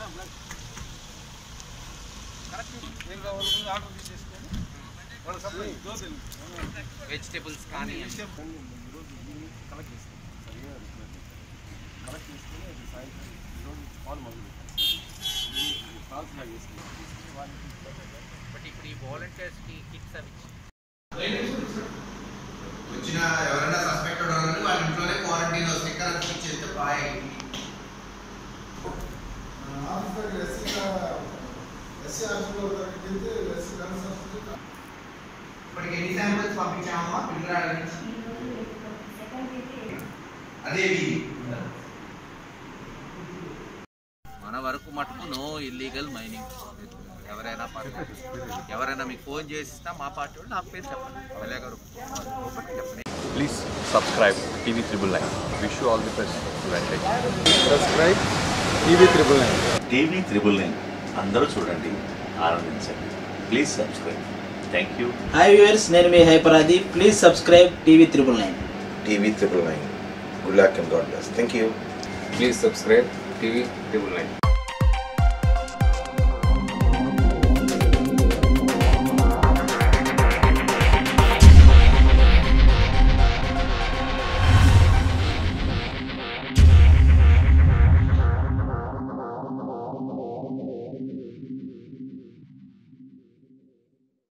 ఏం కావాలి ముందు ఆర్డర్ తీసేసుకొని వాళ్ళ సప్లై వెజిటేబుల్స్ కానీ కలెక్ట్ చేస్తాం సరిగా కలెక్ట్ చేసుకొని అది సాయంత్రం ఈరోజు పాలు మొదలు కాల్స్ లాగా చేసుకుంటాం బట్ ఇప్పుడు ఈ వాలంటీర్స్కి కిట్స్ అవి ఇచ్చి వచ్చిన ఎవరైనా సస్పెక్టెడ్ వాళ్ళని వాళ్ళ ఇంట్లోనే క్వారంటైన్ స్టిక్కర్ అతికిచ్చేస్తే బాయ్ ఆఫీసర్ ఎస్సీ ఎస్సీ ఆఫీసులో దొరికితే ఎస్సీ కన్సల్ట్ ఇప్పటికి ఎన్ని శాంపిల్స్ పంపించామమ్మా పిల్లల నుంచి అదే ఇది. మన వరకు మటుకు నో ఇల్లీగల్ మైనింగ్ ఎవరైనా పర్లేదు ఎవరైనా మీకు ఫోన్ చేసినా మా పార్టీ వాళ్ళు నాకు పేరు చెప్పండి మల్లె గారు చెప్పండి Please subscribe TV Triple Nine. Wish you all the best. Venkat. Subscribe TV triple nine TV triple nine అందరూ చూడండి ఆనందించండి please subscribe thank you hi viewers నేను మీ హైపరాది please subscribe TV triple nine TV Triple Nine. Good luck and God bless. Thank you. Please subscribe TV Triple Nine.